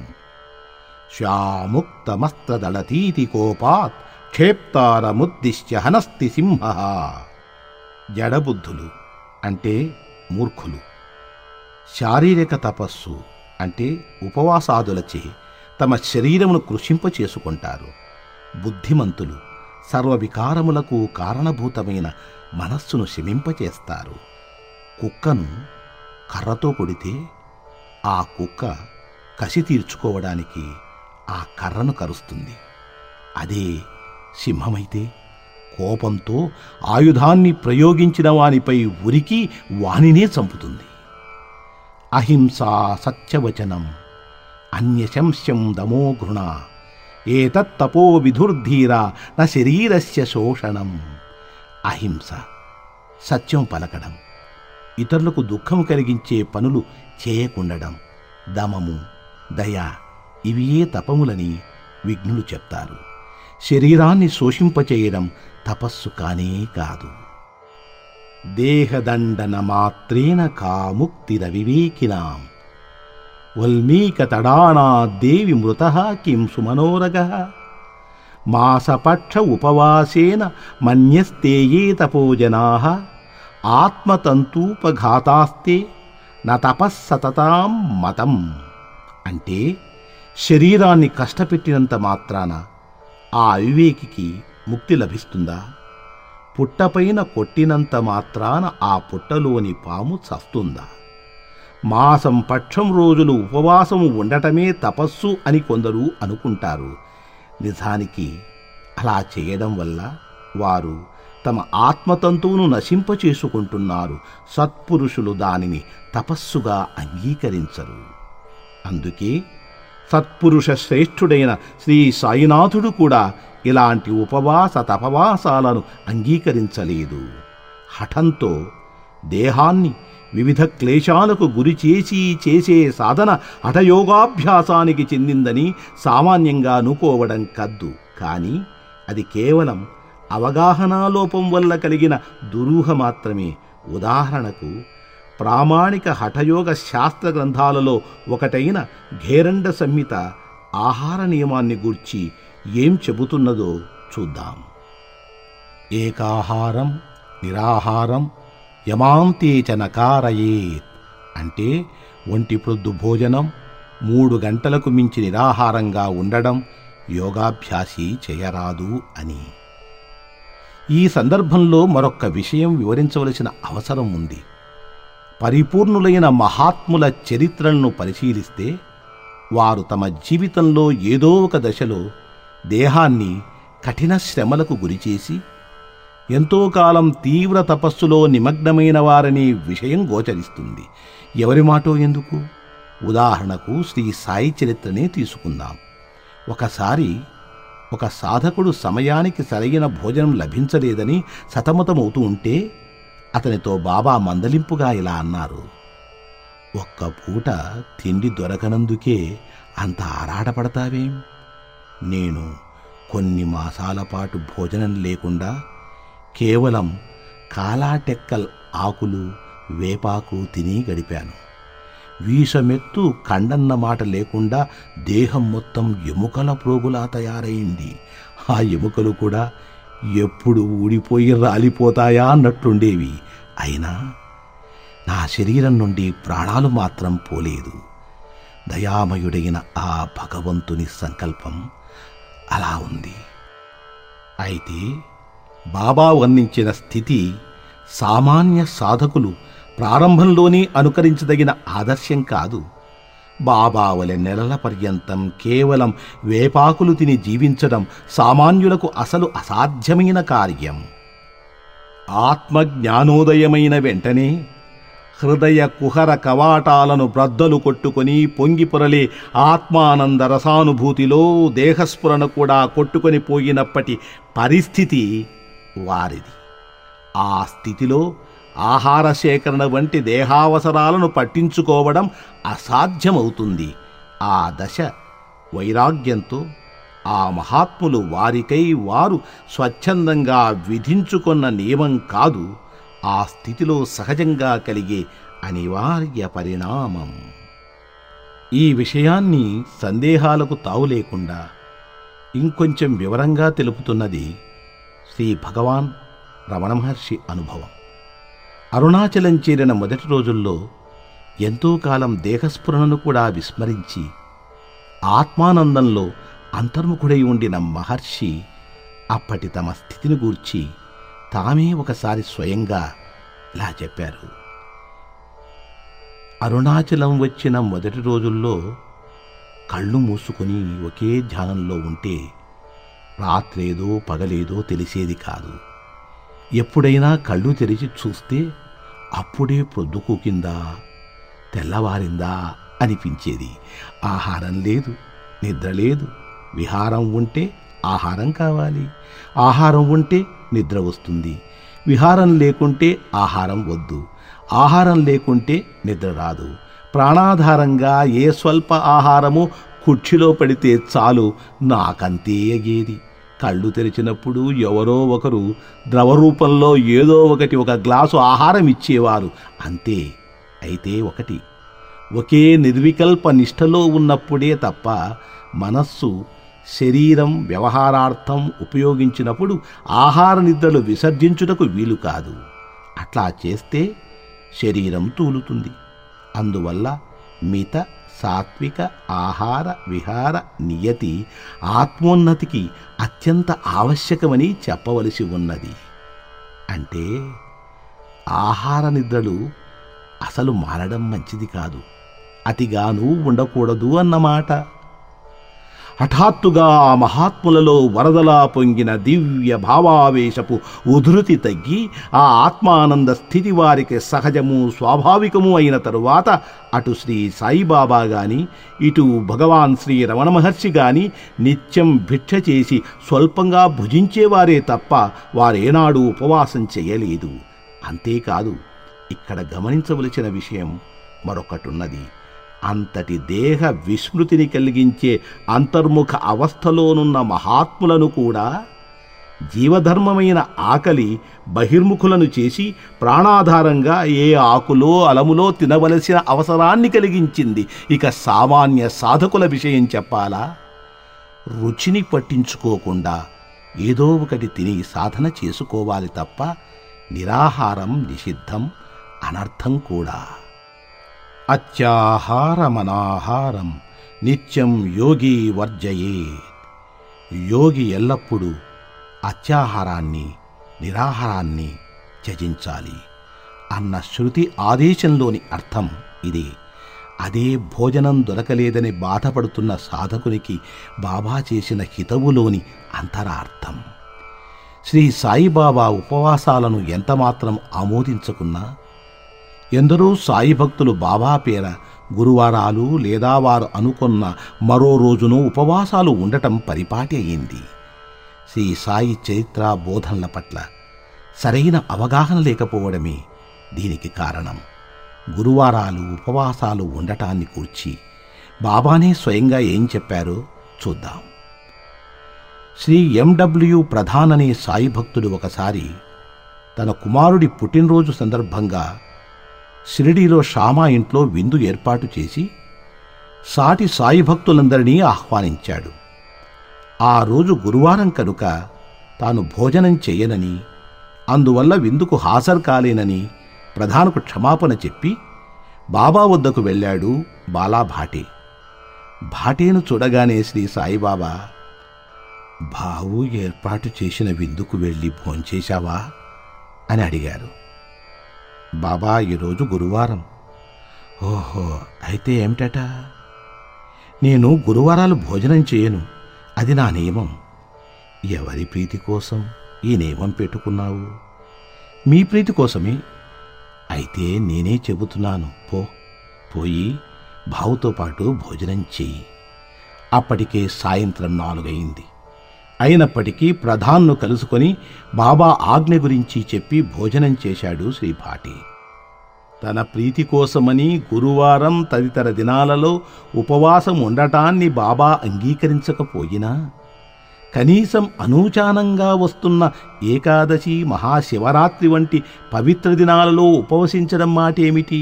శ్యాముక్తమస్త్రదళతీతి కోపాత్ క్షేప్తారముద్దిశ్య హనస్తి సింహ జడబుద్ధులు అంటే మూర్ఖులు శారీరక తపస్సు అంటే ఉపవాసాదులచే తమ శరీరమును కృషింప చేసుకుంటారు బుద్ధిమంతులు సర్వవికారములకు కారణభూతమైన మనస్సును శమింపచేస్తారు కుక్కను కర్రతో కొడితే ఆ కుక్క కసి తీర్చుకోవడానికి ఆ కర్రను కరుస్తుంది అదే సింహమైతే కోపంతో ఆయుధాన్ని ప్రయోగించిన వానిపై ఉరికి వానినే చంపుతుంది అహింసా సత్యవచనం అన్యశంస్యం దమో ఘృణ ఏతత్తపో విధుర్ధీర న శరీరస్య శోషణం అహింస సత్యం పలకడం ఇతరులకు దుఃఖం కలిగించే పనులు చేయకుండడం దమము దయ ఇవియే తపములని విఘ్నులు చెప్తారు శరీరాన్ని శోషింపచేయడం తపస్సు కానే కాదు దేహదండన మాత్రేన కాముక్తిరవివేకినాం వల్మీకతడానా దేవి మృత కిం సుమనోరగ మాసపక్ష ఉపవాసేన మన్యస్తే ఏ తపోజనా ఆత్మతంతూపఘాతాస్తే న తపస్సతతాం మతం అంటే శరీరాన్ని కష్టపెట్టినంత మాత్రాన ఆ అవివేకికి ముక్తి లభిస్తుందా పుట్టపైన కొట్టినంత మాత్రాన ఆ పుట్టలోని పాము చస్తుందా మాసం పక్షం రోజులు ఉపవాసము ఉండటమే తపస్సు అని కొందరు అనుకుంటారు నిజానికి అలా చేయడం వల్ల వారు తమ ఆత్మతంతువును నశింపచేసుకుంటున్నారు సత్పురుషులు దానిని తపస్సుగా అంగీకరించరు అందుకే సత్పురుష శ్రేష్ఠుడైన శ్రీ సాయినాథుడు కూడా ఇలాంటి ఉపవాస తపవాసాలను అంగీకరించలేదు హఠంతో దేహాన్ని వివిధ క్లేశాలకు గురి చేసి చేసే సాధన హఠయోగాభ్యాసానికి చెందిందని సామాన్యంగా అనుకోవడం కద్దు కానీ అది కేవలం అవగాహనాలోపం వల్ల కలిగిన దురూహ మాత్రమే ఉదాహరణకు ప్రామాణిక హఠయోగ శాస్త్ర గ్రంథాలలో ఒకటైన ఘేరండ సంహిత ఆహార నియమాన్ని గూర్చి ఏం చెబుతున్నదో చూద్దాం ఏకాహారం నిరాహారం యమాంతే చ నకారయేత్ అంటే ఒంటి ప్రొద్దు భోజనం మూడు గంటలకు మించి నిరాహారంగా ఉండడం యోగాభ్యాసి చేయరాదు అని ఈ సందర్భంలో మరొక్క విషయం వివరించవలసిన అవసరం ఉంది పరిపూర్ణులైన మహాత్ముల చరిత్రలను పరిశీలిస్తే వారు తమ జీవితంలో ఏదో ఒక దశలో దేహాన్ని కఠిన శ్రమలకు గురిచేసి ఎంతో కాలం తీవ్ర తపస్సులో నిమగ్నమైన వారని విషయం గోచరిస్తుంది ఎవరి మాటో ఎందుకు ఉదాహరణకు శ్రీ సాయి చరిత్రనే తీసుకుందాం ఒకసారి ఒక సాధకుడు సమయానికి సరైన భోజనం లభించలేదని సతమతమవుతూ ఉంటే అతనితో బాబా మందలింపుగా ఇలా అన్నారు ఒక్క పూట తిండి దొరకనందుకే అంత ఆరాటపడతావేం నేను కొన్ని మాసాల పాటు భోజనం లేకుండా కేవలం కాలాటెక్కల్ ఆకులు వేపాకు తిని గడిపాను వీసమెత్తు కండన్న మాట లేకుండా దేహం మొత్తం ఎముకల ప్రోగులా తయారైంది ఆ ఎముకలు కూడా ఎప్పుడు ఊడిపోయి రాలిపోతాయా అన్నట్లుండేవి అయినా నా శరీరం నుండి ప్రాణాలు మాత్రం పోలేదు దయామయుడైన ఆ భగవంతుని సంకల్పం అలా ఉంది అయితే బాబా వర్ణించిన స్థితి సామాన్య సాధకులు ప్రారంభంలోనే అనుకరించదగిన ఆదర్శం కాదు బాబావలె నెలల పర్యంతం కేవలం వేపాకులు తిని జీవించడం సామాన్యులకు అసలు అసాధ్యమైన కార్యం ఆత్మజ్ఞానోదయమైన వెంటనే హృదయ కుహర కవాటాలను బ్రద్దలు కొట్టుకొని పొంగి పొరలే ఆత్మానంద రసానుభూతిలో దేహస్ఫురణ కూడా కొట్టుకొని పోయినప్పటి పరిస్థితి వారిది ఆ స్థితిలో ఆహార సేకరణ వంటి దేహావసరాలను పట్టించుకోవడం అసాధ్యమవుతుంది ఆ దశ వైరాగ్యంతో ఆ మహాత్ములు వారికై వారు స్వచ్ఛందంగా విధించుకున్న నియమం కాదు ఆ స్థితిలో సహజంగా కలిగే అనివార్య పరిణామం ఈ విషయాన్ని సందేహాలకు తావు లేకుండా ఇంకొంచెం వివరంగా తెలుపుతున్నది శ్రీ భగవాన్ రమణ మహర్షి అనుభవం అరుణాచలం చేరిన మొదటి రోజుల్లో ఎంతో కాలం దేహస్ఫురణను కూడా విస్మరించి ఆత్మానందంలో అంతర్ముఖుడై ఉండిన మహర్షి అప్పటి తమ స్థితిని గూర్చి తామే ఒకసారి స్వయంగా ఇలా చెప్పారు అరుణాచలం వచ్చిన మొదటి రోజుల్లో కళ్ళు మూసుకొని ఒకే ధ్యానంలో ఉంటే రాత్రేదో పగలేదో తెలిసేది కాదు ఎప్పుడైనా కళ్ళు తెరిచి చూస్తే అప్పుడే ప్రొద్దుకూకిందా తెల్లవారిందా అనిపించేది ఆహారం లేదు నిద్ర లేదు విహారం ఉంటే ఆహారం కావాలి ఆహారం ఉంటే నిద్ర వస్తుంది విహారం లేకుంటే ఆహారం వద్దు ఆహారం లేకుంటే నిద్ర రాదు ప్రాణాధారంగా ఏ స్వల్ప ఆహారము కుర్చీలో పడితే చాలు నాకంతే అయ్యేది కళ్ళు తెరిచినప్పుడు ఎవరో ఒకరు ద్రవ రూపంలో ఏదో ఒకటి ఒక గ్లాసు ఆహారం ఇచ్చేవారు అంతే అయితే ఒకటి ఒకే నిర్వికల్ప నిష్టలో ఉన్నప్పుడే తప్ప మనస్సు శరీరం వ్యవహారార్థం ఉపయోగించినప్పుడు ఆహార నిద్రలు విసర్జించుటకు వీలు కాదు అట్లా చేస్తే శరీరం తూలుతుంది అందువల్ల మిత సాత్విక ఆహార విహార నియతి ఆత్మోన్నతికి అత్యంత ఆవశ్యకమని చెప్పవలసి ఉన్నది అంటే ఆహార నిద్రలు అసలు మారడం మంచిది కాదు అతిగాను ఉండకూడదు అన్నమాట హఠాత్తుగా ఆ మహాత్ములలో వరదలా పొంగిన దివ్య భావావేశపు ఉధృతి తగ్గి ఆ ఆత్మానంద స్థితి వారికి సహజము స్వాభావికము అయిన తరువాత అటు శ్రీ సాయిబాబా గాని ఇటు భగవాన్ శ్రీ రమణ మహర్షి గాని నిత్యం భిక్ష చేసి స్వల్పంగా భుజించేవారే తప్ప వారేనాడు ఉపవాసం చేయలేదు అంతేకాదు ఇక్కడ గమనించవలసిన విషయం మరొకటున్నది అంతటి దేహ విస్మృతిని కలిగించే అంతర్ముఖ అవస్థలోనున్న మహాత్ములను కూడా జీవధర్మమైన ఆకలి బహిర్ముఖులను చేసి ప్రాణాధారంగా ఏ ఆకులో అలములో తినవలసిన అవసరాన్ని కలిగించింది ఇక సామాన్య సాధకుల విషయం చెప్పాలా రుచిని పట్టించుకోకుండా ఏదో ఒకటి తిని సాధన చేసుకోవాలి తప్ప నిరాహారం నిషిద్ధం అనర్థం కూడా అత్యాహారమనాహారం నిత్యం యోగి వర్జయే యోగి ఎల్లప్పుడూ అత్యాహారాన్ని నిరాహారాన్ని త్యజించాలి అన్న శృతి ఆదేశంలోని అర్థం ఇదే అదే భోజనం దొరకలేదని బాధపడుతున్న సాధకునికి బాబా చేసిన హితవులోని అంతరార్థం శ్రీ సాయిబాబా ఉపవాసాలను ఎంతమాత్రం ఆమోదించకున్నా ఎందరో సాయి భక్తులు బాబా పేర గురువారాలు లేదా వారు అనుకున్న మరో రోజును ఉపవాసాలు ఉండటం పరిపాటి అయింది శ్రీ సాయి చరిత్ర బోధనల పట్ల సరైన అవగాహన లేకపోవడమే దీనికి కారణం గురువారాలు ఉపవాసాలు ఉండటాన్ని కూర్చి బాబానే స్వయంగా ఏం చెప్పారో చూద్దాం శ్రీ ఎండబ్ల్యూ ప్రధాన్ అనే సాయి భక్తుడు ఒకసారి తన కుమారుడి పుట్టినరోజు సందర్భంగా షిరిడీలో షామా ఇంట్లో విందు ఏర్పాటు చేసి సాటి సాయి భక్తులందరినీ ఆహ్వానించాడు ఆ రోజు గురువారం కనుక తాను భోజనం చెయ్యనని అందువల్ల విందుకు హాజరు కాలేనని ప్రధానకు క్షమాపణ చెప్పి బాబా వద్దకు వెళ్ళాడు బాలా భాటే భాటేను చూడగానే శ్రీ సాయిబాబా బావు ఏర్పాటు చేసిన విందుకు వెళ్ళి భోంచేశావా అని అడిగారు బాబా ఈరోజు గురువారం ఓహో అయితే ఏమిటట నేను గురువారాలు భోజనం చేయను అది నా నియమం ఎవరి ప్రీతి కోసం ఈ నియమం పెట్టుకున్నావు మీ ప్రీతి కోసమే అయితే నేనే చెబుతున్నాను పో పోయి బావుతో పాటు భోజనం చెయ్యి అప్పటికే సాయంత్రం నాలుగయింది అయినప్పటికీ ప్రధాన్ను కలుసుకొని బాబా ఆజ్ఞ గురించి చెప్పి భోజనం చేశాడు శ్రీపాటి తన ప్రీతి కోసమని గురువారం తదితర దినాలలో ఉపవాసం ఉండటాన్ని బాబా అంగీకరించకపోయినా కనీసం అనూచానంగా వస్తున్న ఏకాదశి మహాశివరాత్రి వంటి పవిత్ర దినాలలో ఉపవసించడం మాటేమిటి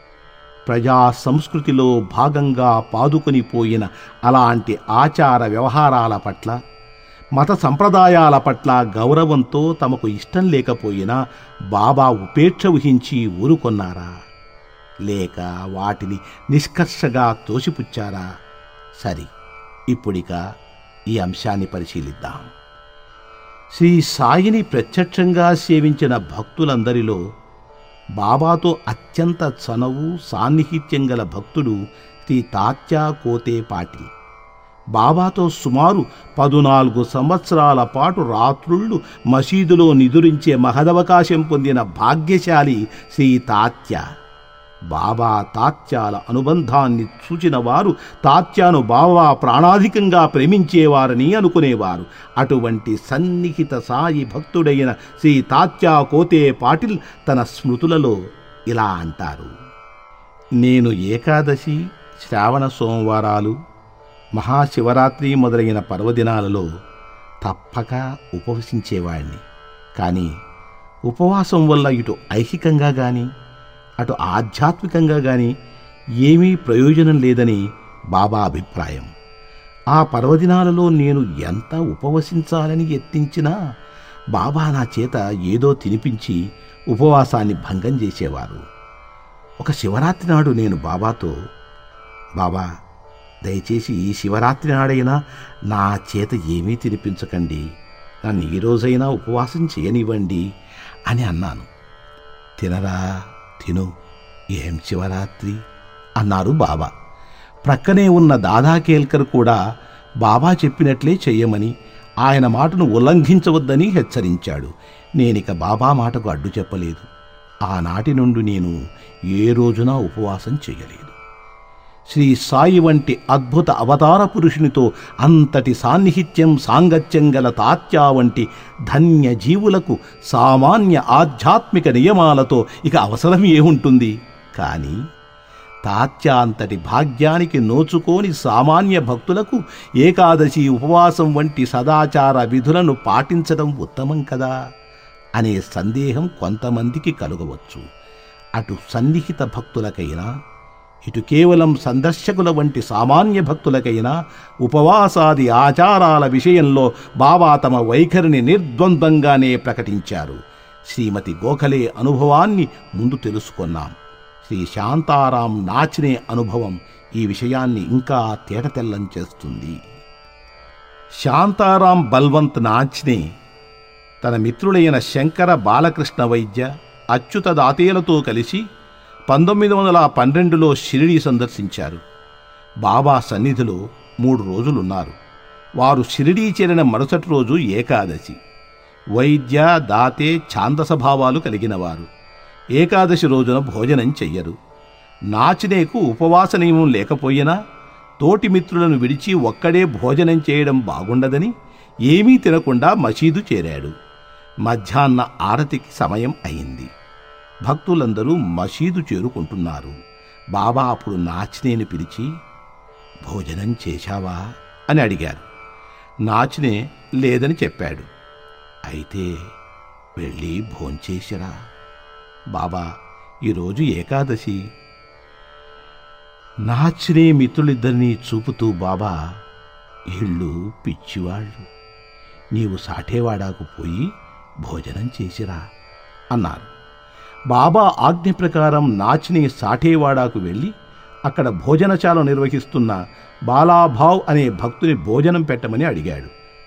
ప్రజా సంస్కృతిలో భాగంగా పాదుకొని పోయిన అలాంటి ఆచార వ్యవహారాల పట్ల మత సంప్రదాయాల పట్ల గౌరవంతో తమకు ఇష్టం లేకపోయినా బాబా ఉపేక్ష ఊహించి ఊరుకొన్నారా లేక వాటిని నిష్కర్షగా తోసిపుచ్చారా సరి ఇప్పుడిక ఈ అంశాన్ని పరిశీలిద్దాం శ్రీ సాయిని ప్రత్యక్షంగా సేవించిన భక్తులందరిలో బాబాతో అత్యంత చనువు సాన్నిహిత్యం గల భక్తుడు శ్రీ తాత్యా కోతే పాటిల్ బాబాతో సుమారు పదునాలుగు సంవత్సరాల పాటు రాత్రుళ్ళు మసీదులో నిదురించే మహదవకాశం పొందిన భాగ్యశాలి శ్రీ తాత్య బాబా తాత్యాల అనుబంధాన్ని చూచిన వారు తాత్యాను బాబా ప్రాణాధికంగా ప్రేమించేవారని అనుకునేవారు అటువంటి సన్నిహిత సాయి భక్తుడైన శ్రీ తాత్యా కోతే పాటిల్ తన స్మృతులలో ఇలా అంటారు నేను ఏకాదశి శ్రావణ సోమవారాలు మహాశివరాత్రి మొదలైన పర్వదినాలలో తప్పక ఉపవసించేవాడిని కానీ ఉపవాసం వల్ల ఇటు ఐహికంగా గాని అటు ఆధ్యాత్మికంగా గాని ఏమీ ప్రయోజనం లేదని బాబా అభిప్రాయం ఆ పర్వదినాలలో నేను ఎంత ఉపవసించాలని యత్నించినా బాబా నా చేత ఏదో తినిపించి ఉపవాసాన్ని భంగం చేసేవారు ఒక శివరాత్రి నాడు నేను బాబాతో బాబా దయచేసి ఈ శివరాత్రి నాడైనా నా చేత ఏమీ తినిపించకండి నన్ను ఈ రోజైనా ఉపవాసం చేయనివ్వండి అని అన్నాను తినరా తిను ఏం శివరాత్రి అన్నారు బాబా ప్రక్కనే ఉన్న దాదా కేల్కర్ కూడా బాబా చెప్పినట్లే చెయ్యమని ఆయన మాటను ఉల్లంఘించవద్దని హెచ్చరించాడు నేనిక బాబా మాటకు అడ్డు చెప్పలేదు ఆనాటి నుండి నేను ఏ రోజున ఉపవాసం చేయలేదు శ్రీ సాయి వంటి అద్భుత అవతార పురుషునితో అంతటి సాన్నిహిత్యం సాంగత్యం గల తాత్యా వంటి ధన్య జీవులకు సామాన్య ఆధ్యాత్మిక నియమాలతో ఇక అవసరం ఏముంటుంది కానీ తాత్యా అంతటి భాగ్యానికి నోచుకోని సామాన్య భక్తులకు ఏకాదశి ఉపవాసం వంటి సదాచార విధులను పాటించడం ఉత్తమం కదా అనే సందేహం కొంతమందికి కలుగవచ్చు అటు సన్నిహిత భక్తులకైనా ఇటు కేవలం సందర్శకుల వంటి సామాన్య భక్తులకైనా ఉపవాసాది ఆచారాల విషయంలో బాబా తమ వైఖరిని నిర్ద్వంద్వంగానే ప్రకటించారు శ్రీమతి గోఖలే అనుభవాన్ని ముందు తెలుసుకున్నాం శ్రీ శాంతారాం నాచినే అనుభవం ఈ విషయాన్ని ఇంకా తేటతెల్లం చేస్తుంది శాంతారాం బల్వంత్ నాచ్నే తన మిత్రులైన శంకర బాలకృష్ణ వైద్య అచ్యుత దాతేలతో కలిసి పంతొమ్మిది వందల పన్నెండులో షిరిడి సందర్శించారు బాబా సన్నిధిలో మూడు రోజులున్నారు వారు షిరిడీ చేరిన మరుసటి రోజు ఏకాదశి వైద్య దాతే ఛాందసభావాలు కలిగినవారు ఏకాదశి రోజున భోజనం చెయ్యరు నాచినేకు ఉపవాస నియమం లేకపోయినా తోటి మిత్రులను విడిచి ఒక్కడే భోజనం చేయడం బాగుండదని ఏమీ తినకుండా మసీదు చేరాడు మధ్యాహ్న ఆరతికి సమయం అయింది భక్తులందరూ మసీదు చేరుకుంటున్నారు బాబా అప్పుడు నాచినేని పిలిచి భోజనం చేశావా అని అడిగారు నాచినే లేదని చెప్పాడు అయితే వెళ్ళి భోంచేసిరా బాబా ఈరోజు ఏకాదశి నాచినే మిత్రులిద్దరినీ చూపుతూ బాబా ఇళ్ళు పిచ్చివాళ్ళు నీవు సాఠేవాడాకు పోయి భోజనం చేసిరా అన్నారు బాబా ఆజ్ఞ ప్రకారం నాచిని సాఠేవాడాకు వెళ్ళి అక్కడ భోజనశాల నిర్వహిస్తున్న బాలాభావ్ అనే భక్తుని భోజనం పెట్టమని అడిగాడు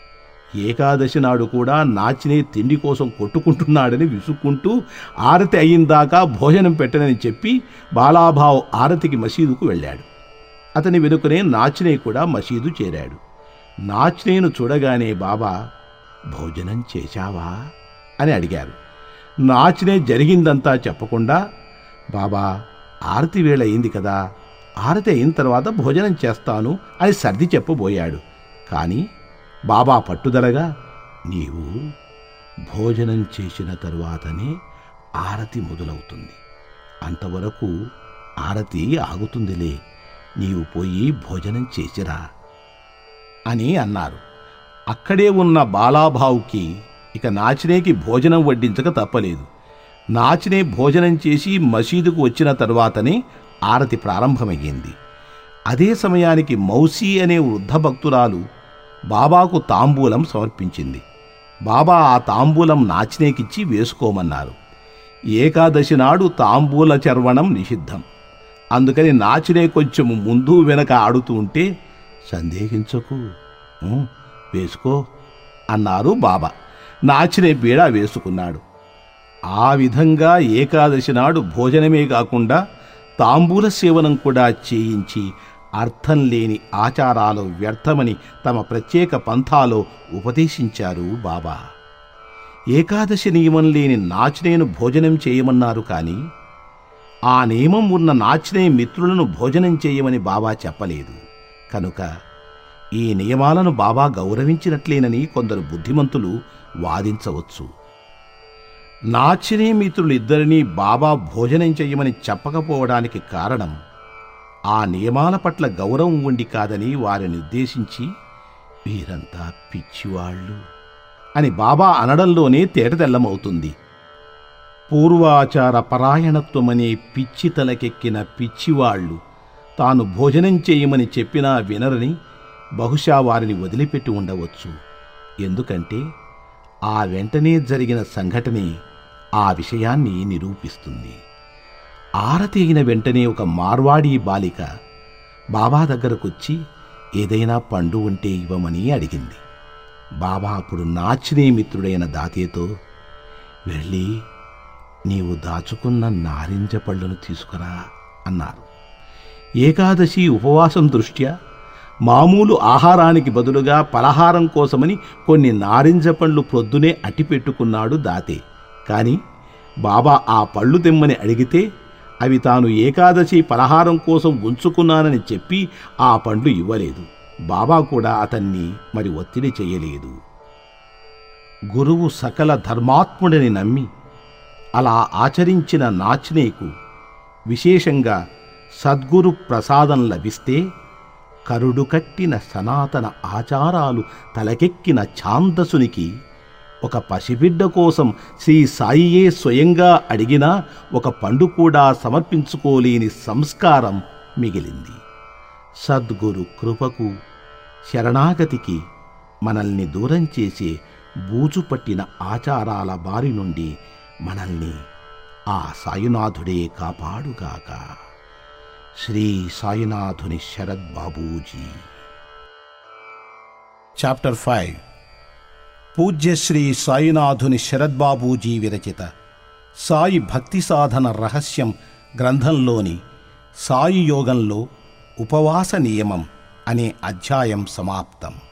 ఏకాదశి నాడు కూడా నాచినే తిండి కోసం కొట్టుకుంటున్నాడని విసుక్కుంటూ ఆరతి అయిందాకా భోజనం పెట్టనని చెప్పి బాలాభావ్ ఆరతికి మసీదుకు వెళ్ళాడు అతని వెనుకనే నాచినే కూడా మసీదు చేరాడు నాచినేను చూడగానే బాబా భోజనం చేశావా అని అడిగారు నాచినే జరిగిందంతా చెప్పకుండా బాబా ఆరతి వేళ అయింది కదా ఆరతి అయిన తర్వాత భోజనం చేస్తాను అని సర్ది చెప్పబోయాడు కానీ బాబా పట్టుదలగా నీవు భోజనం చేసిన తరువాతనే ఆరతి మొదలవుతుంది అంతవరకు ఆరతి ఆగుతుందిలే నీవు పోయి భోజనం చేసిరా అని అన్నారు అక్కడే ఉన్న బాలాభావుకి ఇక నాచినేకి భోజనం వడ్డించక తప్పలేదు నాచినే భోజనం చేసి మసీదుకు వచ్చిన తరువాతనే ఆరతి ప్రారంభమయ్యింది అదే సమయానికి మౌసీ అనే వృద్ధ భక్తురాలు బాబాకు తాంబూలం సమర్పించింది బాబా ఆ తాంబూలం నాచినేకిచ్చి వేసుకోమన్నారు ఏకాదశి నాడు తాంబూల చర్వణం నిషిద్ధం అందుకని నాచినే కొంచెం ముందు వెనక ఆడుతూ ఉంటే సందేహించకు "ఉం, వేసుకో అన్నారు బాబా నాచినే బీడా వేసుకున్నాడు ఆ విధంగా ఏకాదశి నాడు భోజనమే కాకుండా తాంబూల సేవనం కూడా చేయించి అర్థం లేని ఆచారాలు వ్యర్థమని తమ ప్రత్యేక పంథాలో ఉపదేశించారు బాబా ఏకాదశి నియమం లేని నాచినేను భోజనం చేయమన్నారు కానీ ఆ నియమం ఉన్న నాచినే మిత్రులను భోజనం చేయమని బాబా చెప్పలేదు కనుక ఈ నియమాలను బాబా గౌరవించినట్లేనని కొందరు బుద్ధిమంతులు వాదించవచ్చు నాచినే మిత్రులిద్దరినీ బాబా భోజనం చెయ్యమని చెప్పకపోవడానికి కారణం ఆ నియమాల పట్ల గౌరవం ఉండి కాదని వారిని ఉద్దేశించి వీరంతా పిచ్చివాళ్ళు అని బాబా అనడంలోనే తేటతెల్లమవుతుంది పూర్వాచార పరాయణత్వమనే పిచ్చి తలకెక్కిన పిచ్చివాళ్ళు తాను భోజనం చేయమని చెప్పినా వినరని బహుశా వారిని వదిలిపెట్టి ఉండవచ్చు ఎందుకంటే ఆ వెంటనే జరిగిన సంఘటనే ఆ విషయాన్ని నిరూపిస్తుంది ఆరతి అయిన వెంటనే ఒక మార్వాడీ బాలిక బాబా దగ్గరకొచ్చి ఏదైనా పండు ఉంటే ఇవ్వమని అడిగింది బాబా అప్పుడు నాచినే మిత్రుడైన దాతేతో వెళ్ళి నీవు దాచుకున్న నారింజ పళ్ళను తీసుకురా అన్నారు ఏకాదశి ఉపవాసం దృష్ట్యా మామూలు ఆహారానికి బదులుగా పలహారం కోసమని కొన్ని నారింజ పండ్లు ప్రొద్దునే అట్టిపెట్టుకున్నాడు దాతే కాని బాబా ఆ పళ్ళు తెమ్మని అడిగితే అవి తాను ఏకాదశి పలహారం కోసం ఉంచుకున్నానని చెప్పి ఆ పండ్లు ఇవ్వలేదు బాబా కూడా అతన్ని మరి ఒత్తిడి చేయలేదు గురువు సకల ధర్మాత్ముడిని నమ్మి అలా ఆచరించిన నాచినేకు విశేషంగా సద్గురు ప్రసాదం లభిస్తే కరుడు కట్టిన సనాతన ఆచారాలు తలకెక్కిన ఛాందసునికి ఒక పసిబిడ్డ కోసం శ్రీ సాయియే స్వయంగా అడిగినా ఒక పండు కూడా సమర్పించుకోలేని సంస్కారం మిగిలింది సద్గురు కృపకు శరణాగతికి మనల్ని దూరం చేసే బూజుపట్టిన ఆచారాల బారి నుండి మనల్ని ఆ సాయినాథుడే కాపాడుగాక శ్రీ సాయినాథుని శరద్ బాబూజీ చాప్టర్ ఫైవ్ పూజ్య శ్రీ సాయినాథుని శరద్ బాబూజీ విరచిత సాయి భక్తి సాధన రహస్యం గ్రంథంలోని సాయి యోగంలో ఉపవాస నియమం అనే అధ్యాయం సమాప్తం